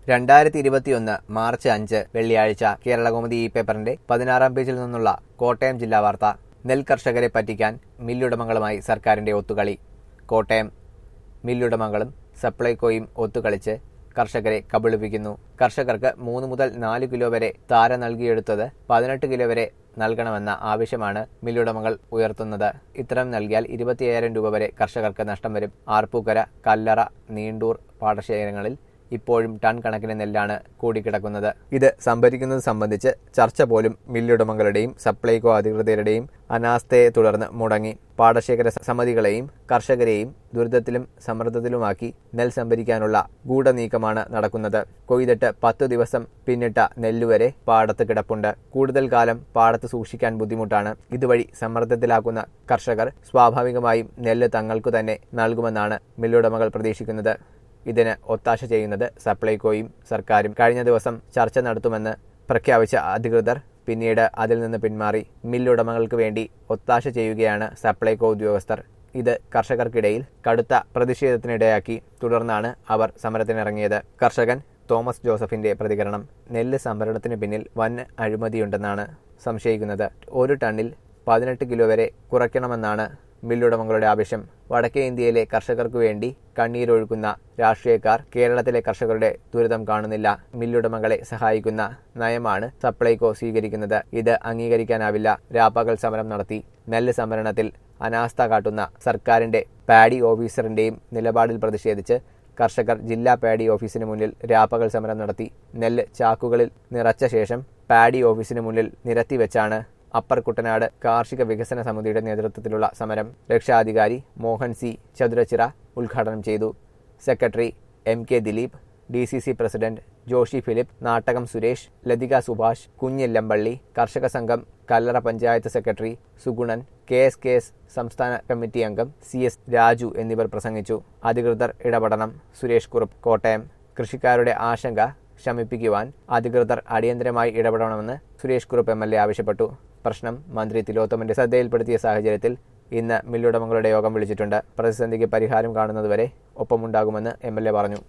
രണ്ടായിരത്തി ഇരുപത്തിയൊന്ന് മാർച്ച് അഞ്ച് വെള്ളിയാഴ്ച കേരളകൗമുദി ഈ പേപ്പറിന്റെ പതിനാറാം പേജിൽ നിന്നുള്ള കോട്ടയം ജില്ലാ വാർത്ത നെൽ കർഷകരെ പറ്റിക്കാൻ മില്ലുടമകളുമായി സർക്കാരിന്റെ ഒത്തുകളി കോട്ടയം മില്ലുടമകളും സപ്ലൈകോയും ഒത്തുകളിച്ച് കർഷകരെ കബളിപ്പിക്കുന്നു കർഷകർക്ക് മൂന്ന് മുതൽ നാല് കിലോ വരെ താര നൽകിയെടുത്തത് പതിനെട്ട് കിലോ വരെ നൽകണമെന്ന ആവശ്യമാണ് മില്ലുടമകൾ ഉയർത്തുന്നത് ഇത്തരം നൽകിയാൽ ഇരുപത്തിയ്യായിരം രൂപ വരെ കർഷകർക്ക് നഷ്ടം വരും ആർപ്പൂക്കര കല്ലറ നീണ്ടൂർ പാടശേഖരങ്ങളിൽ ഇപ്പോഴും ടൺ കണക്കിന് നെല്ലാണ് കൂടിക്കിടക്കുന്നത് ഇത് സംഭരിക്കുന്നത് സംബന്ധിച്ച് ചർച്ച പോലും മില്ലുടമകളുടെയും സപ്ലൈകോ അധികൃതരുടെയും അനാസ്ഥയെ തുടർന്ന് മുടങ്ങി പാടശേഖര സമിതികളെയും കർഷകരെയും ദുരിതത്തിലും സമ്മർദ്ദത്തിലുമാക്കി നെൽ സംഭരിക്കാനുള്ള ഗൂഢനീക്കമാണ് നടക്കുന്നത് കൊയ്തിട്ട് പത്തു ദിവസം പിന്നിട്ട നെല്ലുവരെ പാടത്ത് കിടപ്പുണ്ട് കൂടുതൽ കാലം പാടത്ത് സൂക്ഷിക്കാൻ ബുദ്ധിമുട്ടാണ് ഇതുവഴി സമ്മർദ്ദത്തിലാക്കുന്ന കർഷകർ സ്വാഭാവികമായും നെല്ല് തങ്ങൾക്കു തന്നെ നൽകുമെന്നാണ് മില്ലുടമകൾ പ്രതീക്ഷിക്കുന്നത് ഇതിന് ഒത്താശ ചെയ്യുന്നത് സപ്ലൈകോയും സർക്കാരും കഴിഞ്ഞ ദിവസം ചർച്ച നടത്തുമെന്ന് പ്രഖ്യാപിച്ച അധികൃതർ പിന്നീട് അതിൽ നിന്ന് പിന്മാറി മില്ലുടമകൾക്ക് വേണ്ടി ഒത്താശ ചെയ്യുകയാണ് സപ്ലൈകോ ഉദ്യോഗസ്ഥർ ഇത് കർഷകർക്കിടയിൽ കടുത്ത പ്രതിഷേധത്തിനിടയാക്കി തുടർന്നാണ് അവർ സമരത്തിനിറങ്ങിയത് കർഷകൻ തോമസ് ജോസഫിന്റെ പ്രതികരണം നെല്ല് സംഭരണത്തിന് പിന്നിൽ വൻ അഴിമതിയുണ്ടെന്നാണ് സംശയിക്കുന്നത് ഒരു ടണ്ണിൽ പതിനെട്ട് കിലോ വരെ കുറയ്ക്കണമെന്നാണ് മില്ലുടമകളുടെ ആവശ്യം വടക്കേ ഇന്ത്യയിലെ കർഷകർക്കു വേണ്ടി കണ്ണീരൊഴുക്കുന്ന രാഷ്ട്രീയക്കാർ കേരളത്തിലെ കർഷകരുടെ ദുരിതം കാണുന്നില്ല മില്ലുടമകളെ സഹായിക്കുന്ന നയമാണ് സപ്ലൈകോ സ്വീകരിക്കുന്നത് ഇത് അംഗീകരിക്കാനാവില്ല രാപ്പകൽ സമരം നടത്തി നെല്ല് സംഭരണത്തിൽ അനാസ്ഥ കാട്ടുന്ന സർക്കാരിന്റെ പാഡി ഓഫീസറിന്റെയും നിലപാടിൽ പ്രതിഷേധിച്ച് കർഷകർ ജില്ലാ പാഡി ഓഫീസിന് മുന്നിൽ രാപ്പകൽ സമരം നടത്തി നെല്ല് ചാക്കുകളിൽ നിറച്ച ശേഷം പാഡി ഓഫീസിന് മുന്നിൽ നിരത്തിവെച്ചാണ് അപ്പർ കുട്ടനാട് കാർഷിക വികസന സമിതിയുടെ നേതൃത്വത്തിലുള്ള സമരം രക്ഷാധികാരി മോഹൻ സി ചതുരച്ചിറ ഉദ്ഘാടനം ചെയ്തു secretary M K Dileep D C C president Joshy Philip Nattakom Suresh Lathika Subhash Kunjillampally കർഷക സംഘം Kallara panchayat secretary Sugunan K S K S സംസ്ഥാന കമ്മിറ്റി അംഗം സി എസ് രാജു എന്നിവർ പ്രസംഗിച്ചു അധികൃതർ ഇടപെടണം സുരേഷ് കുറുപ്പ് കോട്ടയം കൃഷിക്കാരുടെ ആശങ്ക ശമിപ്പിക്കുവാൻ അധികൃതർ അടിയന്തരമായി ഇടപെടണമെന്ന് Suresh Kurup M L A ആവശ്യപ്പെട്ടു പ്രശ്നം മന്ത്രി തിലോത്തമന്റെ ശ്രദ്ധയിൽപ്പെടുത്തിയ സാഹചര്യത്തിൽ ഇന്ന് മില്ലുടമകളുടെ യോഗം വിളിച്ചിട്ടുണ്ട് പ്രതിസന്ധിക്ക് പരിഹാരം കാണുന്നതുവരെ ഒപ്പമുണ്ടാകുമെന്ന് എം എൽ എ പറഞ്ഞു